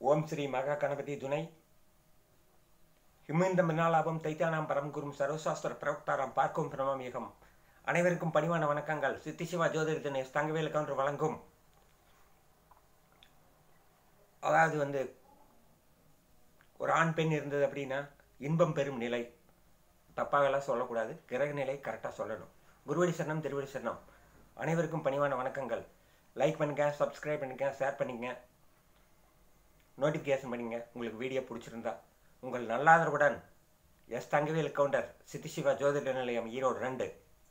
ஓம் ஸ்ரீ மகா கணபதி துணை ஹிமிந்த மின்னாலாபம் தைத்தானாம் பரம் குரும் சர்வசாஸ்திர பிரவக்தாராம் பார்க்கும் பிரமமேகம் அனைவருக்கும் பணிவான வணக்கங்கள் சித்தி சிவா ஜோதிட தினேஷ் தங்கவேல் கவுண்டர் வழங்கும் அதாவது வந்து ஒரு ஆண் பெண் இருந்தது அப்படின்னா இன்பம் பெறும் நிலை தப்பாகலாம் சொல்லக்கூடாது கிரக நிலை கரெக்டாக சொல்லணும் குருவடி சரணம் திருவடி சரணம் அனைவருக்கும் பணிவான வணக்கங்கள் லைக் பண்ணுங்க சப்ஸ்கிரைப் பண்ணுங்க ஷேர் பண்ணிங்க நோட்டிஃபிகேஷன் பண்ணிங்க உங்களுக்கு வீடியோ பிடிச்சிருந்தா உங்கள் நல்லாதரவுடன் எஸ் தங்கவேல் கவுண்டர் சித்தி சிவா ஜோதிட நிலையம் ஈரோடு ரெண்டு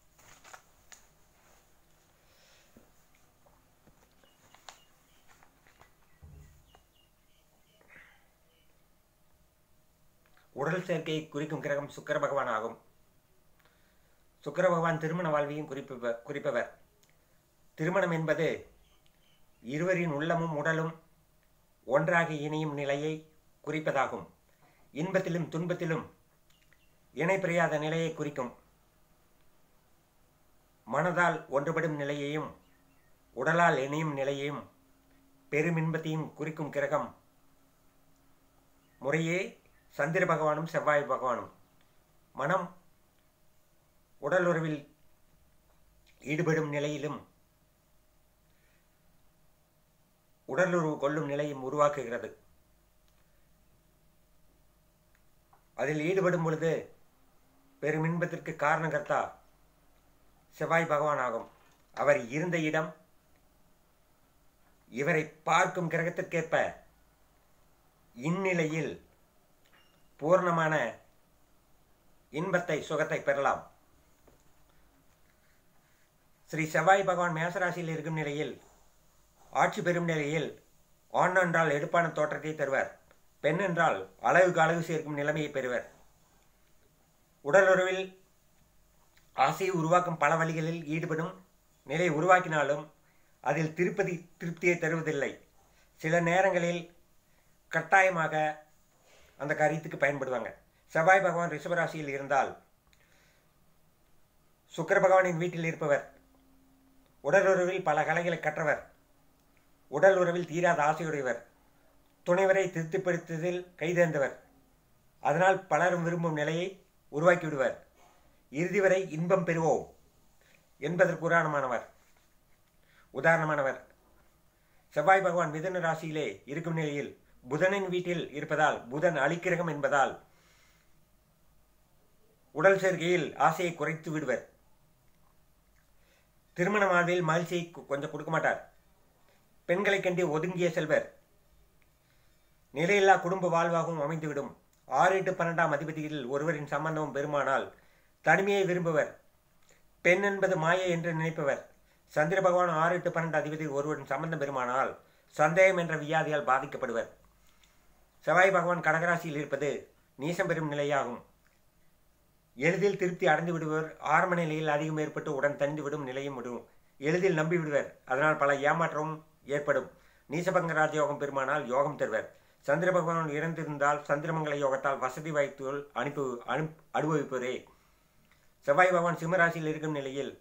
உடல் சேர்க்கையை குறிக்கும் கிரகம் சுக்கர பகவான் ஆகும் சுக்கர பகவான் திருமண வாழ்வையும் குறிப்பவர் குறிப்பவர் திருமணம் என்பது இருவரின் உள்ளமும் உடலும் ஒன்றாக இணையும் நிலையை குறிப்பதாகும் இன்பத்திலும் துன்பத்திலும் இணை பிரியாத நிலையை குறிக்கும் மனதால் ஒன்றுபடும் நிலையையும் உடலால் இணையும் நிலையையும் பெருமின்பத்தையும் குறிக்கும் கிரகம் முறையே சந்திர பகவானும் செவ்வாய் பகவானும் மனம் உடல் உறவில் ஈடுபடும் நிலையிலும் உடலுறவு கொள்ளும் நிலையும் உருவாக்குகிறது அதில் ஈடுபடும் பொழுது பெரும் இன்பத்திற்கு காரணகர்த்தா செவ்வாய் பகவான் ஆகும் அவர் இருந்த இடம் இவரை பார்க்கும் கிரகத்திற்கேற்ப இந்நிலையில் பூர்ணமான இன்பத்தை சுகத்தை பெறலாம் ஸ்ரீ செவ்வாய் பகவான் மேசராசியில் இருக்கும் நிலையில் ஆட்சி பெறும் நிலையில் ஆண் என்றால் எடுப்பான தோற்றத்தை தருவர் பெண் என்றால் அளவுக்கு அழகு சேர்க்கும் நிலைமையை பெறுவர் உடலுறவில் ஆசையை உருவாக்கும் பல வழிகளில் ஈடுபடும் நிலை உருவாக்கினாலும் அதில் திருப்பதி திருப்தியை தருவதில்லை சில நேரங்களில் கட்டாயமாக அந்த காரியத்துக்கு பயன்படுவாங்க செவ்வாய் பகவான் ரிஷபராசியில் இருந்தால் சுக்கர பகவானின் வீட்டில் இருப்பவர் உடலுறவில் பல கலைகளை கற்றவர் உடல் உறவில் தீராத ஆசையுடையவர் துணைவரை திருப்திப்படுத்துவதில் கைதேர்ந்தவர் அதனால் பலரும் விரும்பும் நிலையை உருவாக்கி விடுவர் இறுதி வரை இன்பம் பெறுவோம் என்பதற்கு உதாரணமானவர் உதாரணமானவர் செவ்வாய் பகவான் மிதன ராசியிலே இருக்கும் நிலையில் புதனின் வீட்டில் இருப்பதால் புதன் அழிக்கிரகம் என்பதால் உடல் சேர்க்கையில் ஆசையை குறைத்து விடுவர் திருமண வாழ்வில் மகிழ்ச்சியை கொஞ்சம் கொடுக்க மாட்டார் பெண்களை கண்டு ஒதுங்கிய செல்வர் நிலையில்லா குடும்ப வாழ்வாகவும் அமைந்துவிடும் ஆறு எட்டு பன்னெண்டாம் அதிபதியில் ஒருவரின் சம்பந்தம் பெருமானால் தனிமையை விரும்புவர் பெண் என்பது மாயை என்று நினைப்பவர் சந்திர பகவான் ஆறு எட்டு பன்னெண்டு அதிபதியில் ஒருவரின் சம்பந்தம் பெருமானால் சந்தேகம் என்ற வியாதியால் பாதிக்கப்படுவர் செவ்வாய் பகவான் கடகராசியில் இருப்பது நீசம் பெறும் நிலையாகும் எளிதில் திருப்தி அடைந்து விடுவர் ஆரம்ப நிலையில் அதிகம் ஏற்பட்டு உடன் தந்து விடும் நிலையும் விடும் எளிதில் நம்பி விடுவர் அதனால் பல ஏமாற்றமும் ஏற்படும் நீசபங்க ராஜயோகம் பெருமானால் யோகம் தருவர் சந்திர பகவான் இறந்திருந்தால் சந்திரமங்கல யோகத்தால் வசதி வாய்ப்புகள் அனுப்பி அனு அனுபவிப்பவரே செவ்வாய் பகவான் சிம்மராசியில் இருக்கும் நிலையில்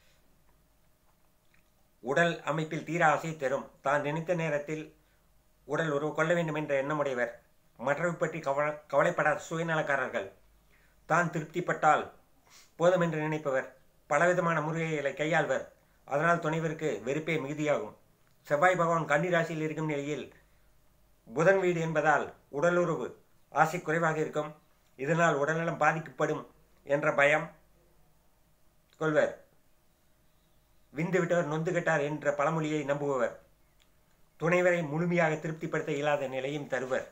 உடல் அமைப்பில் தீர ஆசை தரும் தான் நினைத்த நேரத்தில் உடல் உறவு கொள்ள வேண்டும் என்ற எண்ணமுடையவர் மற்றவை பற்றி கவலை கவலைப்படாத சுயநலக்காரர்கள் தான் திருப்திப்பட்டால் போதும் என்று நினைப்பவர் பலவிதமான முறைகளை கையாள்வர் அதனால் துணைவருக்கு வெறுப்பே மிகுதியாகும் செவ்வாய் பகவான் கன்னி ராசியில் இருக்கும் நிலையில் புதன் வீடு என்பதால் உடலுறவு ஆசை குறைவாக இருக்கும் இதனால் உடல்நலம் பாதிக்கப்படும் என்ற பயம் கொள்வர் விந்து விட்டவர் நொந்து கட்டார் என்ற பழமொழியை நம்புபவர் துணைவரை முழுமையாக திருப்திப்படுத்த இயலாத நிலையும் தருவர்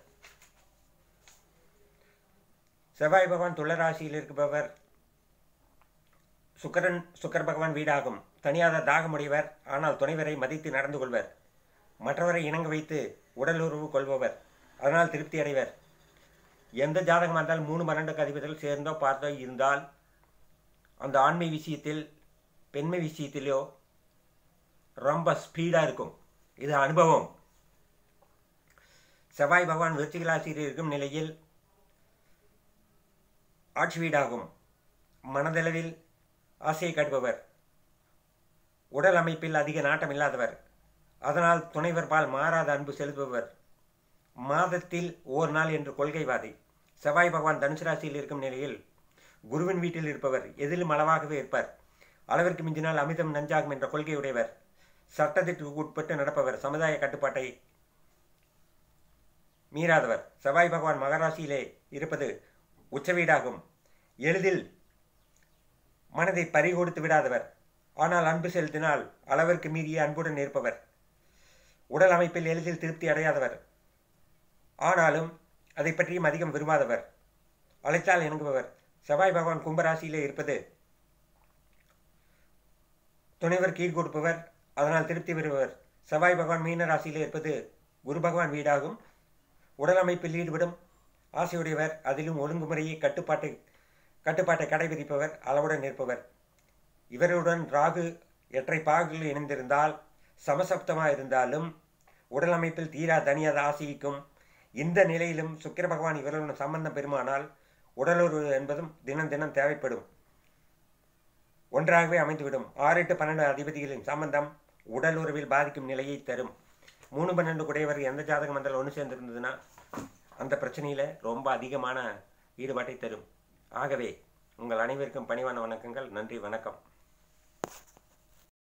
செவ்வாய் பகவான் துளராசியில் இருப்பவர் சுக்கரன் சுக்கர பகவான் வீடாகும் தனியாத தாகமுடையவர் ஆனால் துணைவரை மதித்து நடந்து கொள்வர் மற்றவரை இணங்க வைத்து உடல் உறவு கொள்பவர் அதனால் திருப்தி அடைவர் எந்த ஜாதகமாக இருந்தால் மூணு பன்னெண்டு அதிபதிகள் சேர்ந்தோ பார்த்தோ இருந்தால் அந்த ஆண்மை விஷயத்தில் பெண்மை விஷயத்திலோ ரொம்ப ஸ்பீடாக இருக்கும் இது அனுபவம் செவ்வாய் பகவான் விருச்சிகராசியில் இருக்கும் நிலையில் ஆட்சி வீடாகும் மனதளவில் ஆசையை காட்டுபவர் உடல் அமைப்பில் அதிக நாட்டம் இல்லாதவர் அதனால் துணைவர் பால் மாறாத அன்பு செலுத்துபவர் மாதத்தில் ஓர் நாள் என்று கொள்கைவாதி செவ்வாய் பகவான் தனுசு ராசியில் இருக்கும் நிலையில் குருவின் வீட்டில் இருப்பவர் எதிலும் அளவாகவே இருப்பார் அளவிற்கு மிஞ்சினால் அமிதம் நஞ்சாகும் என்ற கொள்கையுடையவர் சட்டத்திற்கு உட்பட்டு நடப்பவர் சமுதாய கட்டுப்பாட்டை மீறாதவர் செவ்வாய் பகவான் மகராசியிலே இருப்பது உச்சவீடாகும் எளிதில் மனதை பறிகொடுத்து விடாதவர் ஆனால் அன்பு செலுத்தினால் அளவிற்கு மீறிய அன்புடன் இருப்பவர் உடல் அமைப்பில் எளிதில் திருப்தி அடையாதவர் ஆனாலும் அதை பற்றியும் அதிகம் விரும்பாதவர் அழைத்தால் இணங்குபவர் செவ்வாய் பகவான் கும்பராசியிலே இருப்பது துணைவர் கீழ் கொடுப்பவர் அதனால் திருப்தி பெறுபவர் செவ்வாய் பகவான் மீன ராசியிலே இருப்பது குரு பகவான் வீடாகும் உடல் அமைப்பில் ஈடுபடும் ஆசையுடையவர் அதிலும் ஒழுங்குமுறையை கட்டுப்பாட்டை கட்டுப்பாட்டை கடைபிடிப்பவர் அளவுடன் இருப்பவர் இவருடன் ராகு எற்றை பாகுகள் இணைந்திருந்தால் சமசப்தமாக இருந்தாலும் உடல் அமைப்பில் தீரா தனியாத ஆசைக்கும் இந்த நிலையிலும் சுக்கிர பகவான் இவர்களுடன் சம்பந்தம் பெருமானால் உடலுறவு என்பதும் தினம் தினம் தேவைப்படும் ஒன்றாகவே அமைந்துவிடும் ஆறு எட்டு பன்னெண்டு அதிபதிகளின் சம்பந்தம் உடல் உறவில் பாதிக்கும் நிலையை தரும் மூணு பன்னெண்டு குடையவர் எந்த ஜாதகம் வந்தாலும் ஒன்று சேர்ந்திருந்ததுன்னா அந்த பிரச்சனையில் ரொம்ப அதிகமான ஈடுபாட்டை தரும் ஆகவே உங்கள் அனைவருக்கும் பணிவான வணக்கங்கள் நன்றி வணக்கம்